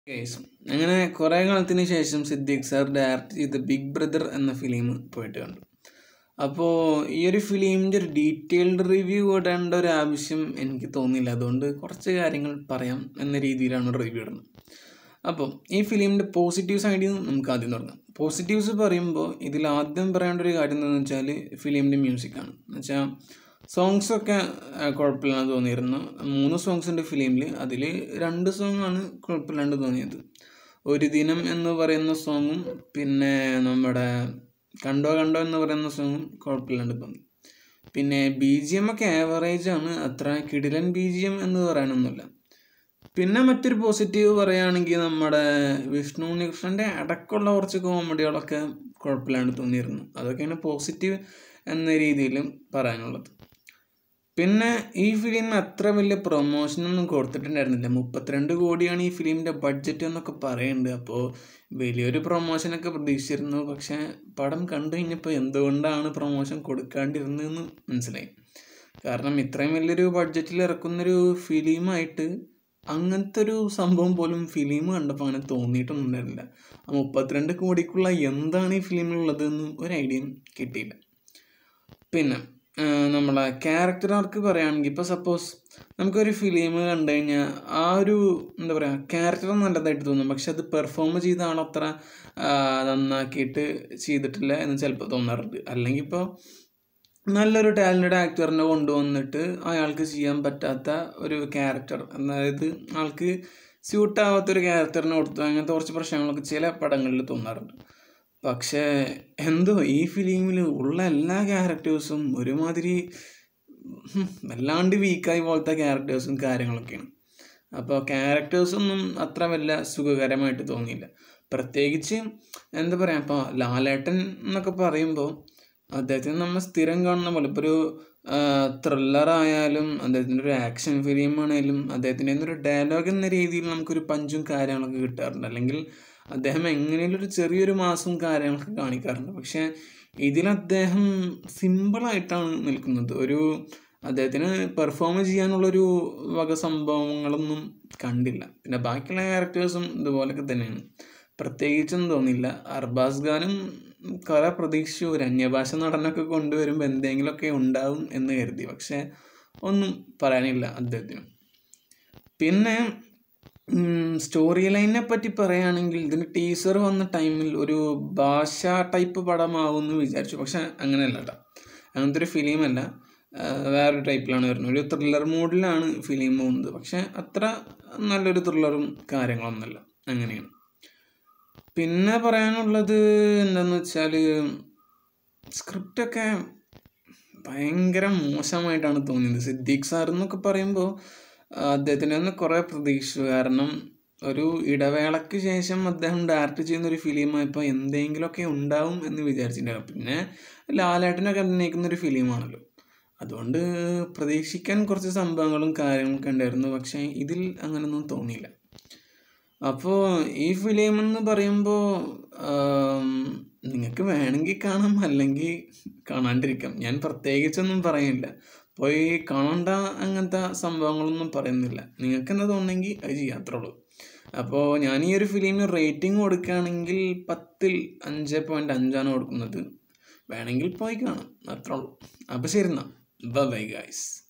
guys അങ്ങനെ കുറേ കാലത്തിന് ശേഷം സിദ്ദീഖ് സാർ ഡയറക്റ്റ് ചെയ്ത ബിഗ് ബ്രദർ എന്ന ഫിലിം പോയിട്ട് കണ്ടു അപ്പോൾ ഈ ഒരു ഫിലിമിൻ്റെ ഒരു ഡീറ്റെയിൽഡ് റിവ്യൂ ഇടേണ്ട ഒരു ആവശ്യം എനിക്ക് തോന്നിയില്ല അതുകൊണ്ട് കുറച്ച് കാര്യങ്ങൾ പറയാം എന്ന രീതിയിലാണ് റിവ്യൂ ഇടുന്നത് അപ്പോൾ ഈ ഫിലിമിൻ്റെ പോസിറ്റീവ് സൈഡിൽ നിന്ന് നമുക്ക് ആദ്യം തുടങ്ങാം പോസിറ്റീവ്സ് പറയുമ്പോൾ ഇതിൽ ആദ്യം പറയേണ്ട ഒരു കാര്യം എന്താണെന്ന് വെച്ചാൽ ഫിലിമിൻ്റെ മ്യൂസിക്കാണ് എന്ന് വെച്ചാൽ സോങ്സൊക്കെ കുഴപ്പമില്ലാന്ന് തോന്നിയിരുന്നു മൂന്ന് സോങ്സ് ഉണ്ട് ഫിലിമിൽ അതിൽ രണ്ട് സോങ്ങാണ് കുഴപ്പമില്ലാണ്ട് തോന്നിയത് ഒരു ദിനം എന്ന് പറയുന്ന സോങ്ങും പിന്നെ നമ്മുടെ കണ്ടോ കണ്ടോ എന്ന് പറയുന്ന സോങ്ങും കുഴപ്പമില്ലാണ്ട് തോന്നി പിന്നെ ബി ജി എം ഒക്കെ ആവറേജ് ആണ് അത്ര കിടിലൻ ബി ജി എം എന്ന് പറയാനൊന്നുമില്ല പിന്നെ മറ്റൊരു പോസിറ്റീവ് പറയുകയാണെങ്കിൽ നമ്മുടെ വിഷ്ണു ഉണ്ണികൃഷ്ണൻ്റെ അടക്കമുള്ള കുറച്ച് കോമഡികളൊക്കെ കുഴപ്പമില്ലാണ്ട് തോന്നിയിരുന്നു അതൊക്കെയാണ് പോസിറ്റീവ് എന്ന രീതിയിൽ പറയാനുള്ളത് പിന്നെ ഈ ഫിലിമിന് അത്ര വലിയ പ്രൊമോഷനൊന്നും കൊടുത്തിട്ടുണ്ടായിരുന്നില്ല മുപ്പത്തിരണ്ട് കോടിയാണ് ഈ ഫിലിമിൻ്റെ ബഡ്ജറ്റ് എന്നൊക്കെ പറയുന്നുണ്ട് അപ്പോൾ വലിയൊരു പ്രൊമോഷനൊക്കെ പ്രതീക്ഷിച്ചിരുന്നു പക്ഷേ പടം കണ്ടു കഴിഞ്ഞപ്പോൾ എന്തുകൊണ്ടാണ് പ്രൊമോഷൻ കൊടുക്കാണ്ടിരുന്നതെന്ന് മനസ്സിലായി കാരണം ഇത്രയും വലിയൊരു ബഡ്ജറ്റിൽ ഇറക്കുന്നൊരു ഫിലിമായിട്ട് അങ്ങനത്തെ ഒരു സംഭവം പോലും ഫിലിം കണ്ടപ്പോൾ അങ്ങനെ തോന്നിയിട്ടൊന്നും ഉണ്ടായിരുന്നില്ല ആ മുപ്പത്തിരണ്ട് കോടിക്കുള്ള എന്താണ് ഈ ഫിലിമിലുള്ളത് എന്ന് ഒരു ഐഡിയയും കിട്ടിയില്ല പിന്നെ നമ്മളെ ക്യാരക്ടർ ആർക്ക് പറയുകയാണെങ്കിൽ ഇപ്പോൾ സപ്പോസ് നമുക്കൊരു ഫിലിം കണ്ടു കഴിഞ്ഞാൽ ആ ഒരു എന്താ പറയുക ക്യാരക്ടർ നല്ലതായിട്ട് തോന്നും പക്ഷെ അത് പെർഫോം ചെയ്ത ആളത്ര നന്നാക്കിയിട്ട് ചെയ്തിട്ടില്ല എന്ന് ചിലപ്പോൾ തോന്നാറുണ്ട് അല്ലെങ്കിൽ ഇപ്പോൾ നല്ലൊരു ടാലൻറ്റഡ് ആക്ടറിനെ കൊണ്ടുവന്നിട്ട് അയാൾക്ക് ചെയ്യാൻ പറ്റാത്ത ഒരു ക്യാരക്ടർ അതായത് ആൾക്ക് സ്യൂട്ട് ആവാത്തൊരു ക്യാരക്ടറിനെ കൊടുത്തു അങ്ങനത്തെ കുറച്ച് പ്രശ്നങ്ങളൊക്കെ ചില പടങ്ങളിൽ തോന്നാറുണ്ട് പക്ഷേ എന്തോ ഈ ഫിലിമിൽ ഉള്ള എല്ലാ ക്യാരക്ടേഴ്സും ഒരുമാതിരി വല്ലാണ്ട് വീക്കായി പോലത്തെ ക്യാരക്ടേഴ്സും കാര്യങ്ങളൊക്കെയാണ് അപ്പോൾ ക്യാരക്ടേഴ്സൊന്നും അത്ര വല്ല സുഖകരമായിട്ട് തോന്നിയില്ല പ്രത്യേകിച്ച് എന്താ പറയുക ഇപ്പോൾ ലാലേട്ടൻ എന്നൊക്കെ പറയുമ്പോൾ അദ്ദേഹത്തിന് നമ്മൾ സ്ഥിരം കാണുന്ന പോലെ ഇപ്പോൾ ഒരു ത്രില്ലറായാലും അദ്ദേഹത്തിൻ്റെ ഒരു ആക്ഷൻ ഫിലിം ആണെങ്കിലും അദ്ദേഹത്തിൻ്റെ ഒരു ഡയലോഗ് എന്ന രീതിയിൽ നമുക്കൊരു പഞ്ചും കാര്യങ്ങളൊക്കെ കിട്ടാറുണ്ട് അല്ലെങ്കിൽ അദ്ദേഹം എങ്ങനെയും ഒരു ചെറിയൊരു മാസവും കാര്യങ്ങളൊക്കെ കാണിക്കാറുണ്ട് പക്ഷേ ഇതിൽ അദ്ദേഹം സിമ്പിളായിട്ടാണ് നിൽക്കുന്നത് ഒരു അദ്ദേഹത്തിന് പെർഫോം ചെയ്യാനുള്ളൊരു വക സംഭവങ്ങളൊന്നും കണ്ടില്ല പിന്നെ ബാക്കിയുള്ള ക്യാരക്ടേഴ്സും ഇതുപോലൊക്കെ തന്നെയാണ് പ്രത്യേകിച്ചൊന്നും തോന്നില്ല അർബാസ് ഖാനും കുറെ പ്രതീക്ഷിച്ചു ഒരു അന്യഭാഷ നടനൊക്കെ കൊണ്ടുവരുമ്പോൾ എന്തെങ്കിലുമൊക്കെ ഉണ്ടാവും എന്ന് കരുതി പക്ഷേ ഒന്നും പറയാനില്ല അദ്ദേഹത്തിന് പിന്നെ സ്റ്റോറി ലൈനിനെ പറ്റി പറയുകയാണെങ്കിൽ ഇതിന് ടീസർ വന്ന ടൈമിൽ ഒരു ഭാഷ ടൈപ്പ് പടമാവും എന്ന് വിചാരിച്ചു പക്ഷെ അങ്ങനെയല്ല കേട്ടോ അങ്ങനത്തെ ഒരു ഫിലിമല്ല വേറൊരു ടൈപ്പിലാണ് വരുന്നത് ഒരു ത്രില്ലർ മൂഡിലാണ് ഫിലിം പോകുന്നത് പക്ഷെ അത്ര നല്ലൊരു ത്രില്ലറും കാര്യങ്ങളൊന്നുമല്ല അങ്ങനെയാണ് പിന്നെ പറയാനുള്ളത് എന്താണെന്ന് വെച്ചാൽ സ്ക്രിപ്റ്റൊക്കെ ഭയങ്കര മോശമായിട്ടാണ് തോന്നിയത് സിദ്ദീഖ് സാർ എന്നൊക്കെ പറയുമ്പോൾ അദ്ദേഹത്തിന് തന്നെ കുറേ പ്രതീക്ഷിച്ചു കാരണം ഒരു ഇടവേളയ്ക്ക് ശേഷം അദ്ദേഹം ഡയറക്റ്റ് ചെയ്യുന്ന ഒരു ഫിലിമായപ്പോൾ എന്തെങ്കിലുമൊക്കെ ഉണ്ടാവും എന്ന് വിചാരിച്ചിട്ടുണ്ടായിരുന്നു പിന്നെ ലാലേട്ടനൊക്കെ അഭിനയിക്കുന്ന ഒരു ഫിലിമാണല്ലോ അതുകൊണ്ട് പ്രതീക്ഷിക്കാൻ കുറച്ച് സംഭവങ്ങളും കാര്യങ്ങളൊക്കെ ഉണ്ടായിരുന്നു പക്ഷേ ഇതിൽ അങ്ങനെയൊന്നും തോന്നിയില്ല അപ്പോൾ ഈ ഫിലിം എന്ന് പറയുമ്പോൾ നിങ്ങൾക്ക് വേണമെങ്കിൽ കാണാം അല്ലെങ്കിൽ കാണാണ്ടിരിക്കാം ഞാൻ പ്രത്യേകിച്ചൊന്നും പറയുന്നില്ല പോയി കാണണ്ട അങ്ങനത്തെ സംഭവങ്ങളൊന്നും പറയുന്നില്ല നിങ്ങൾക്ക് എന്താ തോന്നുന്നെങ്കിൽ അത് ചെയ്യാത്രേ ഉള്ളൂ അപ്പോൾ ഞാൻ ഈ ഒരു ഫിലിമിന് റേറ്റിംഗ് കൊടുക്കുകയാണെങ്കിൽ പത്തിൽ അഞ്ച് പോയിൻറ്റ് അഞ്ചാണ് കൊടുക്കുന്നത് വേണമെങ്കിൽ പോയി കാണാം അത്രേ ഉള്ളൂ അപ്പോൾ ശരി എന്നാൽ ബൈ ഗൈസ്